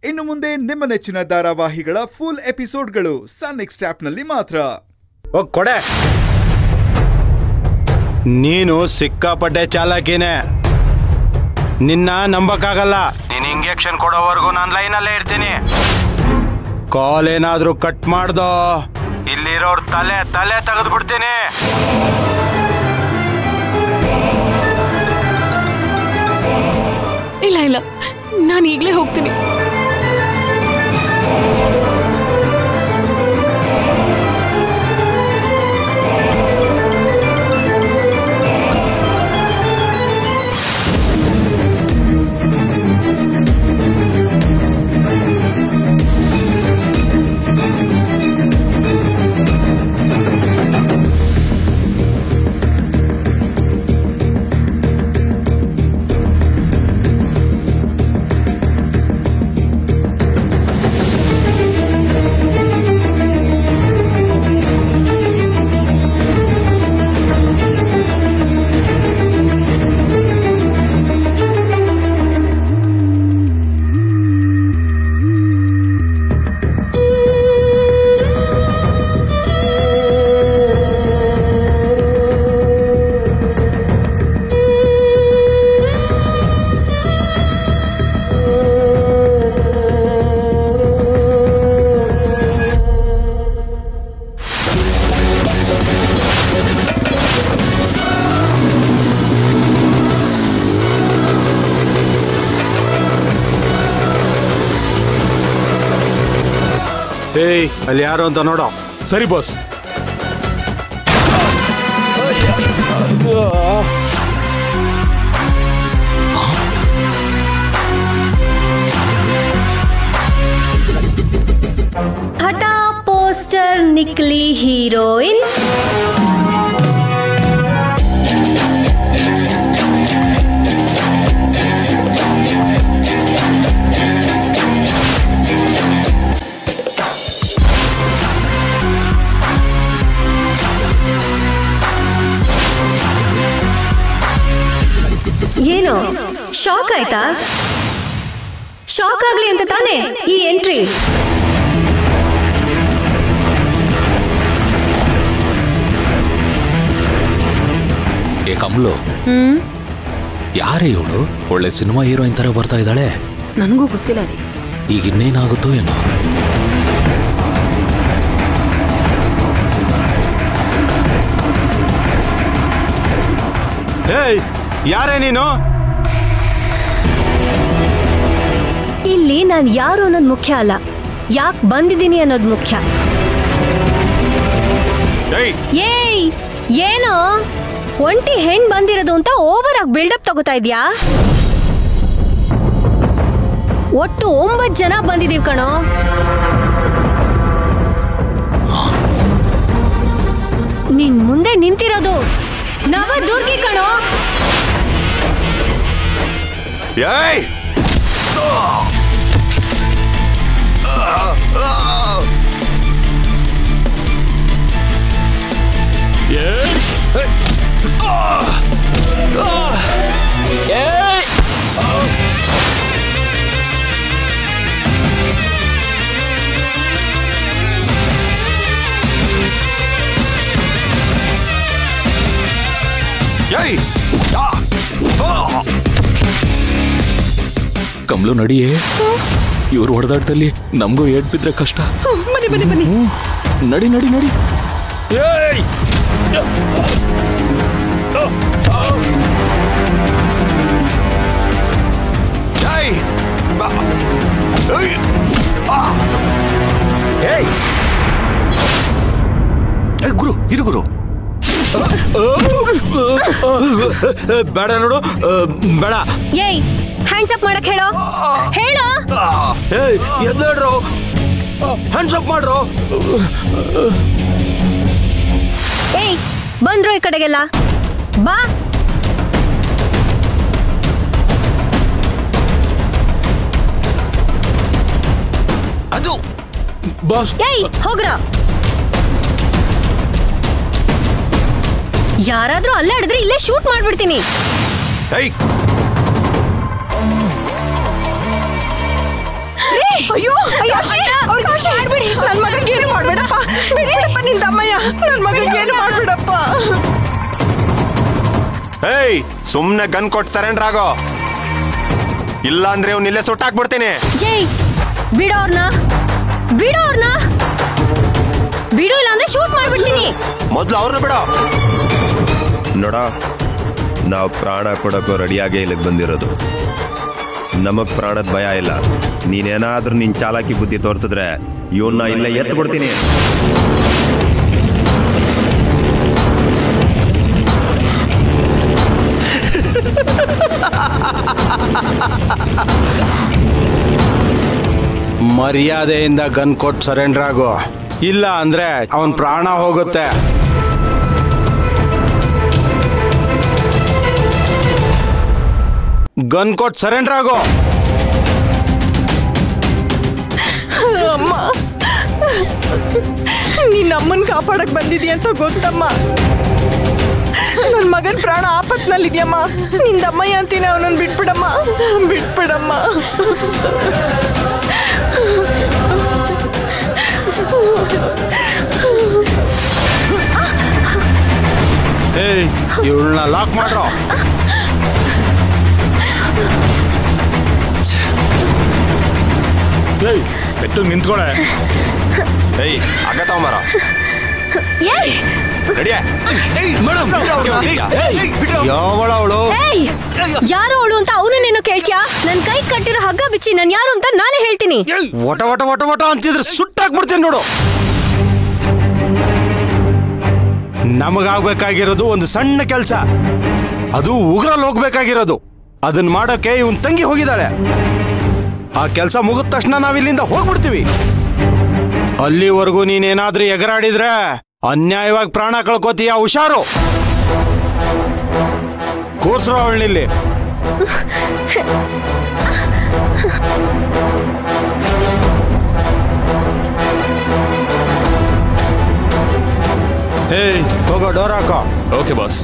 ಇನ್ನು ಮುಂದೆ ನಿಮ್ಮ ನೆಚ್ಚಿನ ಧಾರಾವಾಹಿಗಳ ಫುಲ್ ಎಪಿಸೋಡ್ಗಳು ಸನ್ ನೆಕ್ಸ್ಟ್ ಆಪ್ನಲ್ಲಿ ಮಾತ್ರ ಹೋಗ್ ಕೊಡೆ ನೀನು ಸಿಕ್ಕಾಪಟ್ಟೆ ಚಾಲಾಕಿನೇ ನಿನ್ನ ನಂಬಕ್ಕಾಗಲ್ಲ ನೀನು ಇಂಜೆಕ್ಷನ್ ಕೊಡೋವರೆಗೂ ನಾನು ಲೈನಲ್ಲೇ ಇರ್ತೀನಿ ಕಾಲ್ ಏನಾದ್ರೂ ಕಟ್ ಮಾಡ್ದೋ ಇಲ್ಲಿರೋರ್ ತಲೆ ತಲೆ ತೆಗೆದು ಬಿಡ್ತೀನಿ ಇಲ್ಲ ಇಲ್ಲ ನಾನು ಈಗಲೇ ಹೋಗ್ತೀನಿ ಏಯ್ ಅಲ್ಲಿ ಯಾರು ಅಂತ ನೋಡೋ ಸರಿ ಬಾಸ್ हटा पोस्टर निकली हीरोइन ಏನು ಶಾಕ್ ಆಯ್ತಾ ಶಾಕ್ ಆಗ್ಲಿ ಅಂತ ತಾನೇ ಈ ಎಂಟ್ರಿ ಏ ಕಮ್ಲು ಯಾರೇ ಇವಳು ಒಳ್ಳೆ ಸಿನಿಮಾ ಹೀರೋಯಿನ್ ತರ ಬರ್ತಾ ಇದ್ದಾಳೆ ನನಗೂ ಗೊತ್ತಿಲ್ಲ ರೀ ಈಗ ಇನ್ನೇನಾಗುತ್ತೋ ಏನೋ ಏಯ್ ಯಾರೇ ನೀನು ಇಲ್ಲಿ ನಾನು ಯಾರು ಅನ್ನೋದು ಮುಖ್ಯ ಅಲ್ಲ ಯಾಕೆ ಬಂದಿದ್ದೀನಿ ಅನ್ನೋದು ಮುಖ್ಯ ಏಯ್ ಏಯ್ ಏನೋ ಒಂಟಿ ಹೆಣ್ ಬಂದಿರೋದು ಅಂತ ಓವರ್ ಆಗಿ ಬಿಲ್ಡಪ್ ತಗೋತಾ ಇದ್ಯಾ ಒಟ್ಟು ಒಂಬತ್ತು ಜನ ಬಂದಿದೀವಿ ಕಣೋ ನಿನ್ ಮುಂದೆ ನಿಂತಿರೋದು ನವ ದುರ್ಗಿ ಕಣೋ ಏಯ್ ಏಯ್ ಕಮ್ಲು ನಡಿಯೇ ಇವ್ರು ಹೊಡೆದಾಟದಲ್ಲಿ ನಮಗೂ ಏಟ್ ಬಿದ್ರೆ ಕಷ್ಟ ಬನ್ನಿ ಬನ್ನಿ ಬನ್ನಿ ನಡಿ ನಡಿ ನಡಿ ಏಯ್ ಏಯ್ ಬಾ. ಏಯ್. ಆ. ಏಯ್ ಏ, ಗುರು ಇರು ಗುರು ಬೇಡ ನೋಡು ಆ, ಬೇಡ ಏಯ್ ಹ್ಯಾಂಡ್ಸ್ ಅಪ್ ಮಾಡಕ್ ಹೇಳೋ ಹೇಳೋ ಏಯ್ ಎದ್ದೇಳ್ರು ಹ್ಯಾಂಡ್ಸ್ ಅಪ್ ಮಾಡ್ರು ಏಯ್ ಬಂದ್ರು ಈ ಕಡೆಗೆಲ್ಲ ಬಾ ಅದು ಬಾಸ್ ಏಯ್ ಹೋಗ್ರ ಯಾರಾದ್ರೂ ಅಲ್ಲಾಡಿದ್ರೆ ಇಲ್ಲೇ ಶೂಟ್ ಮಾಡ್ಬಿಡ್ತೀನಿ ಏಯ್ ಏ ಅಯ್ಯೋ ಅಯ್ಯೋ ಮಾಡ್ಬಿಡಿ ನನ್ ಮಗಂಗೆ ಏನು ಮಾಡ್ಬೇಡಪ್ಪ ಬಿಡ್ಬಿಡಪ್ಪ ನಿನ್ ತಮ್ಮಯ್ಯ ನನ್ ಮಗಂಗೆ ಏನು ಮಾಡ್ಬೇಡಪ್ಪ ಏಯ್ ಸುಮ್ನೆ ಗನ್ ಕೊಟ್ಟು ಸರೆಂಡರ್ ಆಗೋ ಇಲ್ಲ ಅಂದ್ರೆ ಅವ್ನ ಇಲ್ಲೇ ಸುಟ್ಟಾಕ್ಬಿಡ್ತೀನಿ ಜೈ ಬಿಡೋ ಅವ್ರನ್ನ ಬಿಡೋ ಅವ್ರನ್ನ ಬಿಡು ಇಲ್ಲ ಅಂದ್ರೆ ಶೂಟ್ ಮಾಡ್ಬಿಡ್ತೀನಿ ಮೊದ್ಲು ಅವ್ರನ್ನ ಬಿಡೋ ನೋಡ ನಾವು ಪ್ರಾಣ ಕೊಡೋಕ್ಕೂ ರೆಡಿಯಾಗೇ ಇಲ್ಲಿಗೆ ಬಂದಿರೋದು ನಮಗ್ ಪ್ರಾಣದ ಭಯ ಇಲ್ಲ ನೀನೇನಾದ್ರೂ ನಿನ್ ಚಾಲಾಕಿ ಬುದ್ಧಿ ತೋರಿಸಿದ್ರೆ ಇವನ್ನ ಇಲ್ಲೇ ಎತ್ತು ಬಿಡ್ತೀನಿ ಮರ್ಯಾದೆಯಿಂದ ಗನ್ ಕೊಟ್ಟು ಸರೆಂಡರ್ ಆಗು ಇಲ್ಲ ಅಂದ್ರೆ ಅವನ್ ಪ್ರಾಣ ಹೋಗುತ್ತೆ ಗನ್ ಕೊಟ್ಟು ಸರೆಂಡರ್ ಆಗೋ ಅಮ್ಮ ನೀನ್ ನಮ್ಮನ್ ಕಾಪಾಡಕ್ ಬಂದಿದೀಯ ಅಂತ ಗೊತ್ತಮ್ಮ ನನ್ ಮಗನ್ ಪ್ರಾಣ ಆಪತ್ನಲ್ಲಿದ್ಯಮ್ಮ ನಿನ್ ದಮ್ಮಯ್ಯ ಅಂತೀನಿ ಅವನನ್ನ ಬಿಟ್ಬಿಡಮ್ಮ ಬಿಟ್ಬಿಡಮ್ಮ ಏಯ್ ಇವಳನ್ನ ಲಾಕ್ ಮಾಡ್ರೋ ಏಯ್ ಪೆಟ್ಟು ನಿಂತ್ಕೊಳೆ ಏಯ್ ಆಗತ್ತ ಮರ ಏಯ್ ರೆಡಿಯಾ ಯಾವಳ ಅವಳು ಏಯ್ ಯಾರು ಅವಳು ಅಂತ ಅವನು ನೀನು ಕೇಳ್ತ್ಯಾ ನನ್ ಕೈ ಕಟ್ಟಿರೋ ಹಗ್ಗ ಬಿಚ್ಚಿ ನಾನು ಯಾರು ಅಂತ ನಾನೇ ಹೇಳ್ತೀನಿ ಒಟ ಒಟ ಒಟ ಒಟ ಅಂತಿದ್ರೆ ಸುಟ್ಟಾಕ್ಬಿಡ್ತೀನಿ ನೋಡು ನಮಗಾಗ್ಬೇಕಾಗಿರೋದು ಒಂದು ಸಣ್ಣ ಕೆಲಸ ಅದು ಉಗ್ರಲ್ಲಿ ಹೋಗ್ಬೇಕಾಗಿರೋದು ಅದನ್ನ ಮಾಡೋಕೆ ಇವನ್ ತಂಗಿ ಹೋಗಿದ್ದಾಳೆ ಆ ಕೆಲಸ ಮುಗಿದ ತಕ್ಷಣ ನಾವಿಲ್ಲಿಂದ ಹೋಗ್ಬಿಡ್ತೀವಿ ಅಲ್ಲಿವರೆಗೂ ನೀನೇನಾದ್ರೂ ಎಗರಾಡಿದ್ರೆ ಅನ್ಯಾಯವಾಗಿ ಪ್ರಾಣ ಕಳ್ಕೊತೀಯ ಹುಷಾರು ಕೂರ್ಸ್ರೋ ಅವಳನಿಲ್ಲಿ ಏಯ್ ಹೋಗೋ ಡೋರ್ ಹಾಕೋ ಓಕೆ ಬಾಸ್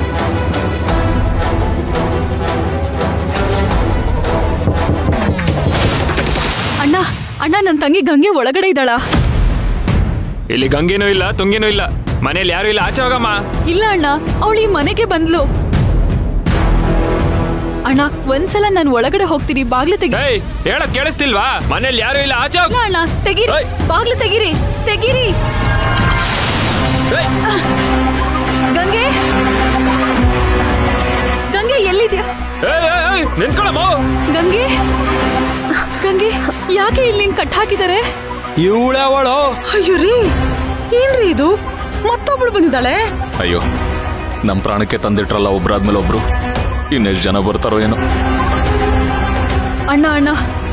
ಅಣ್ಣ ಅಣ್ಣ ನನ್ನ ತಂಗಿ ಗಂಗೆ ಒಳಗಡೆ ಇದ್ದಾಳ ಇಲ್ಲಿ ಗಂಗೆನೂ ಇಲ್ಲ ತುಂಗಿನೂ ಇಲ್ಲ ಮನೇಲಿ ಯಾರು ಇಲ್ಲ ಆಚೆ ಹೋಗಮ್ಮ ಇಲ್ಲ ಅಣ್ಣ ಅವಳು ಈ ಮನೆಗೆ ಬಂದ್ಲು ಅಣ್ಣ ಒಂದ್ಸಲ ನಾನು ಒಳಗಡೆ ಹೋಗ್ತೀನಿ ಬಾಗ್ಲು ತೆಗಿ ಏಯ್ ಹೇಳಕ್ ಕೇಳಿಸ್ತಿಲ್ವಾ ಮನೇಲಿ ಯಾರು ಇಲ್ಲ ಆಚೆ ಹೋಗ್ ಇಲ್ಲ ಅಣ್ಣ ತೆಗೀರಿ ಏಯ್. ಬಾಗ್ಲು ತೆಗೀರಿ ತೆಗೀರಿ ಏಯ್, ಗಂಗೆ ಗಂಗೆ ಎಲ್ಲಿದ್ಯಾ ಏಯ್, ಏಯ್, ಏಯ್, ನಿಂತ್ಕೊಳಮ್ಮ ಗಂಗೆ ಗಂಗೆ ಯಾಕೆ ಇಲ್ಲಿ ನೀನ್ ಕಟ್ ಹಾಕಿದ್ದಾರೆ ಇವಳೆ ಅವಳು ಅಯ್ಯೋ ರೀ ಏನ್ರಿ ಇದು ಮತ್ತೊಬ್ಳು ಬಂದಿದ್ದಾಳೆ ಅಯ್ಯೋ ನಮ್ಮ ಪ್ರಾಣಕ್ಕೆ ತಂದಿಟ್ರಲ್ಲ ಒಬ್ರಾದ್ಮೇಲೆ ಒಬ್ರು ಇನ್ನೆಷ್ಟು ಜನ ಬರ್ತಾರೋ ಏನೋ ಅಣ್ಣ ಅಣ್ಣ